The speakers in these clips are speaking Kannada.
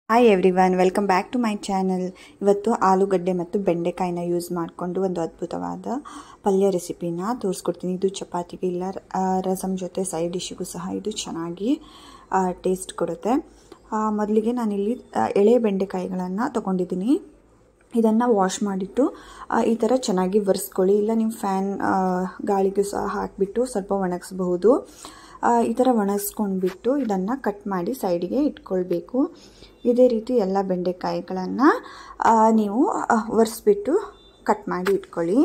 hi everyone welcome back to my channel ಇವತ್ತು ಆಲೂಗಡ್ಡೆ ಮತ್ತು ಬೆಂಡೆಕಾಯಿನ ಯೂಸ್ ಮಾಡಿಕೊಂಡು ಒಂದು ಅದ್ಭುತವಾದ ಪಲ್ಯ ರೆಸಿಪಿನ ತೋರಿಸ್ಕೊಡ್ತೀನಿ ಇದು ಚಪಾತಿಗೆ ಇಲ್ಲ ಆ, ರಸಮ್ ಜೊತೆ ಸೈಡ್ ಡಿಶ್ಗೂ ಸಹ ಇದು ಚೆನ್ನಾಗಿ ಟೇಸ್ಟ್ ಕೊಡುತ್ತೆ ಆ, ಮೊದಲಿಗೆ ನಾನಿಲ್ಲಿ ಆ, ಎಳೆ ಬೆಂಡೆಕಾಯಿಗಳನ್ನು ತೊಗೊಂಡಿದ್ದೀನಿ ಇದನ್ನು ವಾಶ್ ಮಾಡಿಟ್ಟು ಆ, ಈ ಥರ ಚೆನ್ನಾಗಿ ಒರೆಸ್ಕೊಳ್ಳಿ ಇಲ್ಲ ನೀವು ಫ್ಯಾನ್ ಗಾಳಿಗೂ ಸಹ ಹಾಕಿಬಿಟ್ಟು ಸ್ವಲ್ಪ ಒಣಗಿಸ್ಬಹುದು ಆ, ಈ ಥರ ಒಣಗಿಸ್ಕೊಂಡ್ಬಿಟ್ಟು ಇದನ್ನು ಕಟ್ ಮಾಡಿ ಸೈಡಿಗೆ ಇಟ್ಕೊಳ್ಬೇಕು ಇದೇ ರೀತಿ ಎಲ್ಲ ಬೆಂಡೆಕಾಯಿಗಳನ್ನು ನೀವು ಒರೆಸ್ಬಿಟ್ಟು ಕಟ್ ಮಾಡಿ ಇಟ್ಕೊಳ್ಳಿ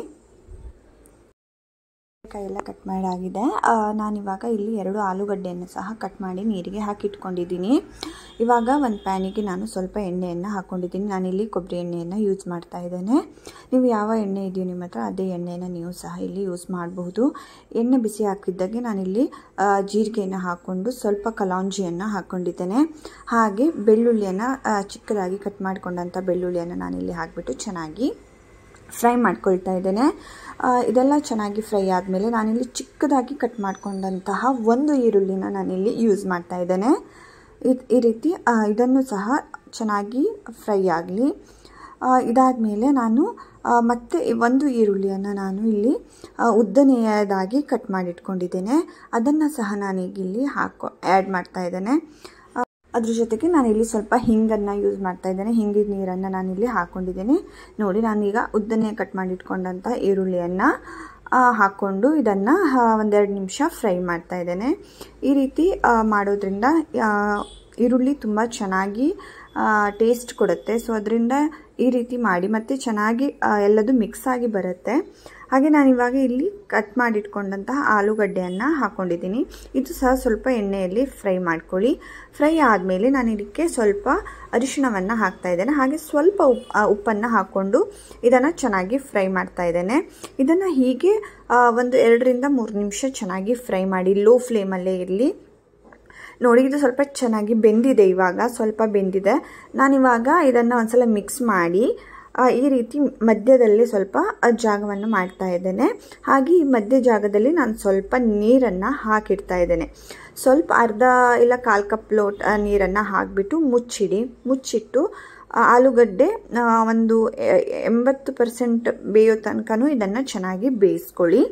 ಬೆಂಡೆಕಾಯಿ ಎಲ್ಲ ಕಟ್ ಮಾಡಾಗಿದೆ ನಾನಿವಾಗ ಇಲ್ಲಿ ಎರಡು ಆಲೂಗಡ್ಡೆಯನ್ನು ಸಹ ಕಟ್ ಮಾಡಿ ನೀರಿಗೆ ಹಾಕಿ ಇಟ್ಕೊಂಡಿದ್ದೀನಿ ಇವಾಗ ಒಂದು ಪ್ಯಾನಿಗೆ ನಾನು ಸ್ವಲ್ಪ ಎಣ್ಣೆಯನ್ನು ಹಾಕ್ಕೊಂಡಿದ್ದೀನಿ ನಾನಿಲ್ಲಿ ಕೊಬ್ಬರಿ ಎಣ್ಣೆಯನ್ನು ಯೂಸ್ ಮಾಡ್ತಾ ಇದ್ದೇನೆ ನೀವು ಯಾವ ಎಣ್ಣೆ ಇದೆಯೋ ನಿಮ್ಮ ಹತ್ರ ಅದೇ ಎಣ್ಣೆಯನ್ನು ನೀವು ಸಹ ಇಲ್ಲಿ ಯೂಸ್ ಮಾಡಬಹುದು ಎಣ್ಣೆ ಬಿಸಿ ಹಾಕಿದ್ದಾಗೆ ನಾನಿಲ್ಲಿ ಆ, ಜೀರಿಗೆಯನ್ನು ಹಾಕ್ಕೊಂಡು ಸ್ವಲ್ಪ ಕಲಾಂಜಿಯನ್ನು ಹಾಕ್ಕೊಂಡಿದ್ದೇನೆ ಹಾಗೆ ಬೆಳ್ಳುಳ್ಳಿಯನ್ನು ಆ, ಚಿಕ್ಕದಾಗಿ ಕಟ್ ಮಾಡಿಕೊಂಡಂಥ ಬೆಳ್ಳುಳ್ಳಿಯನ್ನು ನಾನಿಲ್ಲಿ ಹಾಕಿಬಿಟ್ಟು ಚೆನ್ನಾಗಿ ಫ್ರೈ ಮಾಡ್ಕೊಳ್ತಾ ಇದ್ದೇನೆ ಆ, ಇದೆಲ್ಲ ಚೆನ್ನಾಗಿ ಫ್ರೈ ಆದಮೇಲೆ ನಾನಿಲ್ಲಿ ಚಿಕ್ಕದಾಗಿ ಕಟ್ ಮಾಡ್ಕೊಂಡಂತಹ ಒಂದು ಈರುಳ್ಳಿನ ನಾನಿಲ್ಲಿ ಯೂಸ್ ಮಾಡ್ತಾ ಇದ್ದೇನೆ ಇದ್- ಈ ರೀತಿ ಆ, ಇದನ್ನು ಸಹ ಚೆನ್ನಾಗಿ ಫ್ರೈ ಆಗಲಿ ಇದಾದಮೇಲೆ ನಾನು ಆ, ಮತ್ತೆ ಒಂದು ಈರುಳ್ಳಿಯನ್ನು ನಾನು ಇಲ್ಲಿ ಆ, ಉದ್ದನೆಯದಾಗಿ ಕಟ್ ಮಾಡಿಟ್ಕೊಂಡಿದ್ದೇನೆ ಅದನ್ನು ಸಹ ನಾನೀಗ ಇಲ್ಲಿ ಹಾಕೊ ಆ್ಯಡ್ ಮಾಡ್ತಾ ಇದ್ದೇನೆ ಆ, ಅದ್ರ ಜೊತೆಗೆ ನಾನಿಲ್ಲಿ ಸ್ವಲ್ಪ ಹಿಂಗನ್ನು ಯೂಸ್ ಮಾಡ್ತಾ ಇದ್ದೇನೆ ಹಿಂಗಿದ ನೀರನ್ನು ನಾನಿಲ್ಲಿ ಹಾಕ್ಕೊಂಡಿದ್ದೇನೆ ನೋಡಿ ನಾನೀಗ ಉದ್ದನೆ ಕಟ್ ಮಾಡಿಟ್ಕೊಂಡಂಥ ಈರುಳ್ಳಿಯನ್ನು ಹಾಕ್ಕೊಂಡು ಇದನ್ನು ಒಂದೆರಡು ನಿಮಿಷ ಫ್ರೈ ಮಾಡ್ತಾ ಇದ್ದೇನೆ ಈ ರೀತಿ ಆ, ಮಾಡೋದ್ರಿಂದ ಆ, ಈರುಳ್ಳಿ ತುಂಬ ಚೆನ್ನಾಗಿ ಟೇಸ್ಟ್ ಕೊಡುತ್ತೆ ಸೊ ಅದರಿಂದ ಈ ರೀತಿ ಮಾಡಿ ಮತ್ತು ಚೆನ್ನಾಗಿ ಆ, ಎಲ್ಲದು ಮಿಕ್ಸ್ ಆಗಿ ಬರುತ್ತೆ ಹಾಗೆ ನಾನಿವಾಗ ಇಲ್ಲಿ ಕಟ್ ಮಾಡಿಟ್ಕೊಂಡಂತಹ ಆಲೂಗಡ್ಡೆಯನ್ನು ಹಾಕ್ಕೊಂಡಿದ್ದೀನಿ ಇದು ಸಹ ಸ್ವಲ್ಪ ಎಣ್ಣೆಯಲ್ಲಿ ಫ್ರೈ ಮಾಡ್ಕೊಳ್ಳಿ ಫ್ರೈ ಆದಮೇಲೆ ನಾನು ಇದಕ್ಕೆ ಸ್ವಲ್ಪ ಅರಿಶಿಣವನ್ನು ಹಾಕ್ತಾ ಇದ್ದೇನೆ ಹಾಗೆ ಸ್ವಲ್ಪ ಉಪ್ ಆ, ಉಪ್ಪನ್ನು ಹಾಕ್ಕೊಂಡು ಇದನ್ನು ಚೆನ್ನಾಗಿ ಫ್ರೈ ಮಾಡ್ತಾ ಇದ್ದೇನೆ ಇದನ್ನು ಹೀಗೆ ಆ, ಒಂದು ಎರಡರಿಂದ ಮೂರು ನಿಮಿಷ ಚೆನ್ನಾಗಿ ಫ್ರೈ ಮಾಡಿ ಲೋ ಫ್ಲೇಮಲ್ಲೇ ಇರಲಿ ನೋಡಿ ಇದು ಸ್ವಲ್ಪ ಚೆನ್ನಾಗಿ ಬೆಂದಿದೆ ಇವಾಗ ಸ್ವಲ್ಪ ಬೆಂದಿದೆ ನಾನಿವಾಗ ಇದನ್ನು ಒಂದ್ಸಲ ಮಿಕ್ಸ್ ಮಾಡಿ ಆ, ಈ ರೀತಿ ಮಧ್ಯದಲ್ಲಿ ಸ್ವಲ್ಪ ಆ ಜಾಗವನ್ನು ಮಾಡ್ತಾ ಇದ್ದೇನೆ ಹಾಗೆ ಈ ಮಧ್ಯ ಜಾಗದಲ್ಲಿ ನಾನು ಸ್ವಲ್ಪ ನೀರನ್ನು ಹಾಕಿಡ್ತಾ ಇದ್ದೇನೆ ಸ್ವಲ್ಪ ಅರ್ಧ ಇಲ್ಲ ಕಾಲು ಕಪ್ ಲೋಟ್ ನೀರನ್ನು ಹಾಕಿಬಿಟ್ಟು ಮುಚ್ಚಿಡಿ ಮುಚ್ಚಿಟ್ಟು ಆ, ಆಲೂಗಡ್ಡೆ ಆ, ಒಂದು ಎ- ಎಂಬತ್ತು ಪರ್ಸೆಂಟ್ ಬೇಯೋ ತನಕನೂ ಇದನ್ನು ಚೆನ್ನಾಗಿ ಬೇಯಿಸ್ಕೊಳ್ಳಿ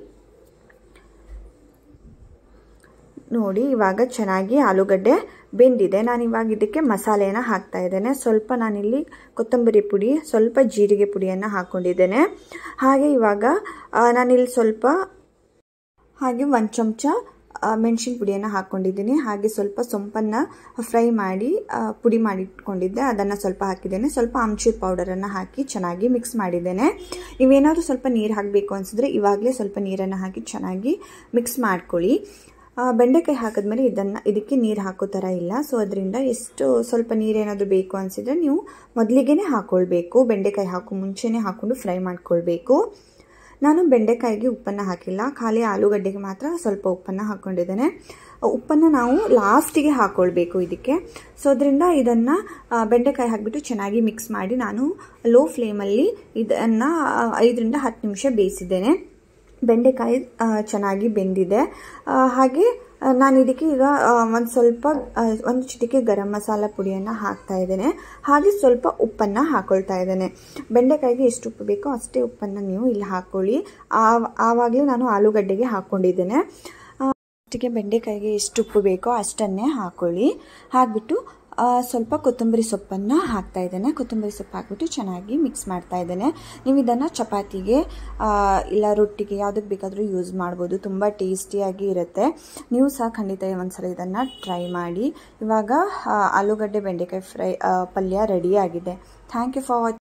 ನೋಡಿ ಇವಾಗ ಚೆನ್ನಾಗಿ ಆಲೂಗಡ್ಡೆ ಬೆಂದಿದೆ ನಾನು ಇವಾಗ ಇದಕ್ಕೆ ಮಸಾಲೆನ ಹಾಕ್ತಾ ಇದ್ದೇನೆ ಸ್ವಲ್ಪ ನಾನಿಲ್ಲಿ ಕೊತ್ತಂಬರಿ ಪುಡಿ ಸ್ವಲ್ಪ ಜೀರಿಗೆ ಪುಡಿಯನ್ನು ಹಾಕ್ಕೊಂಡಿದ್ದೇನೆ ಹಾಗೆ ಇವಾಗ ಆ, ನಾನಿಲ್ಲಿ ಸ್ವಲ್ಪ ಹಾಗೆ ಒಂದು ಚಮಚ ಮೆಣಸಿನ ಪುಡಿಯನ್ನು ಹಾಕ್ಕೊಂಡಿದ್ದೀನಿ ಹಾಗೆ ಸ್ವಲ್ಪ ಸೊಂಪನ್ನು ಫ್ರೈ ಮಾಡಿ ಆ, ಪುಡಿ ಮಾಡಿಟ್ಕೊಂಡಿದ್ದೆ ಅದನ್ನು ಸ್ವಲ್ಪ ಹಾಕಿದ್ದೇನೆ ಸ್ವಲ್ಪ ಆಮ್ಚೂರ್ ಪೌಡರನ್ನು ಹಾಕಿ ಚೆನ್ನಾಗಿ ಮಿಕ್ಸ್ ಮಾಡಿದ್ದೇನೆ ನೀವೇನಾದರೂ ಸ್ವಲ್ಪ ನೀರು ಹಾಕಬೇಕು ಅನಿಸಿದ್ರೆ ಇವಾಗಲೇ ಸ್ವಲ್ಪ ನೀರನ್ನು ಹಾಕಿ ಚೆನ್ನಾಗಿ ಮಿಕ್ಸ್ ಮಾಡ್ಕೊಳ್ಳಿ ಆ, ಬೆಂಡೆಕಾಯಿ ಹಾಕಿದ್ಮೇಲೆ ಇದನ್ನು ಇದಕ್ಕೆ ನೀರು ಹಾಕೋ ಥರ ಇಲ್ಲ ಸೊ ಅದರಿಂದ ಎಷ್ಟು ಸ್ವಲ್ಪ ನೀರೇನಾದರೂ ಬೇಕು ಅನಿಸಿದ್ರೆ ನೀವು ಮೊದಲಿಗೆ ಹಾಕ್ಕೊಳ್ಬೇಕು ಬೆಂಡೆಕಾಯಿ ಹಾಕೋ ಮುಂಚೆನೇ ಹಾಕ್ಕೊಂಡು ಫ್ರೈ ಮಾಡ್ಕೊಳ್ಬೇಕು ನಾನು ಬೆಂಡೆಕಾಯಿಗೆ ಉಪ್ಪನ್ನು ಹಾಕಿಲ್ಲ ಖಾಲಿ ಆಲೂಗಡ್ಡೆಗೆ ಮಾತ್ರ ಸ್ವಲ್ಪ ಉಪ್ಪನ್ನು ಹಾಕ್ಕೊಂಡಿದ್ದೇನೆ ಉಪ್ಪನ್ನು ನಾವು ಲಾಸ್ಟಿಗೆ ಹಾಕ್ಕೊಳ್ಬೇಕು ಇದಕ್ಕೆ ಸೊ ಅದರಿಂದ ಇದನ್ನು ಬೆಂಡೆಕಾಯಿ ಹಾಕಿಬಿಟ್ಟು ಚೆನ್ನಾಗಿ ಮಿಕ್ಸ್ ಮಾಡಿ ನಾನು ಲೋ ಫ್ಲೇಮಲ್ಲಿ ಇದನ್ನು ಐದರಿಂದ ಹತ್ತು ನಿಮಿಷ ಬೇಯಿಸಿದ್ದೇನೆ ಬೆಂಡೆಕಾಯಿ ಆ, ಚೆನ್ನಾಗಿ ಬೆಂದಿದೆ ಆ, ಹಾಗೆ ಆ, ನಾನು ಇದಕ್ಕೆ ಈಗ ಒಂದು ಸ್ವಲ್ಪ ಆ, ಒಂದು ಚಿಟಿಕೆ ಗರಂ ಮಸಾಲ ಪುಡಿಯನ್ನು ಹಾಕ್ತಾ ಇದ್ದೇನೆ ಹಾಗೆ ಸ್ವಲ್ಪ ಉಪ್ಪನ್ನು ಹಾಕೊಳ್ತಾ ಇದ್ದೇನೆ ಬೆಂಡೆಕಾಯಿಗೆ ಎಷ್ಟು ಉಪ್ಪು ಬೇಕೋ ಅಷ್ಟೇ ಉಪ್ಪನ್ನು ನೀವು ಇಲ್ಲಿ ಹಾಕ್ಕೊಳ್ಳಿ ಆ- ಆವಾಗಲೇ ನಾನು ಆಲೂಗಡ್ಡೆಗೆ ಹಾಕ್ಕೊಂಡಿದ್ದೇನೆ ಅಷ್ಟಿಗೆ ಬೆಂಡೆಕಾಯಿಗೆ ಎಷ್ಟು ಉಪ್ಪು ಬೇಕೋ ಅಷ್ಟನ್ನೇ ಹಾಕ್ಕೊಳ್ಳಿ ಹಾಕ್ಬಿಟ್ಟು ಆ, ಸ್ವಲ್ಪ ಕೊತ್ತಂಬರಿ ಸೊಪ್ಪನ್ನು ಹಾಕ್ತಾ ಇದ್ದೇನೆ ಕೊತ್ತಂಬರಿ ಸೊಪ್ಪು ಹಾಕ್ಬಿಟ್ಟು ಚೆನ್ನಾಗಿ ಮಿಕ್ಸ್ ಮಾಡ್ತಾ ಇದ್ದೇನೆ ನೀವು ಇದನ್ನು ಚಪಾತಿಗೆ ಆ, ಇಲ್ಲ ರೊಟ್ಟಿಗೆ ಯಾವುದಕ್ಕೆ ಬೇಕಾದರೂ ಯೂಸ್ ಮಾಡ್ಬೋದು ತುಂಬ ಟೇಸ್ಟಿಯಾಗಿ ಇರುತ್ತೆ ನೀವು ಸಹ ಖಂಡಿತ ಒಂದ್ಸಲ ಇದನ್ನು ಟ್ರೈ ಮಾಡಿ ಇವಾಗ ಆ, ಆಲೂಗಡ್ಡೆ ಬೆಂಡೆಕಾಯಿ ಫ್ರೈ ಆ, ಪಲ್ಯ ರೆಡಿಯಾಗಿದೆ ಥ್ಯಾಂಕ್ ಯು ಫಾರ್ ವಾಚ್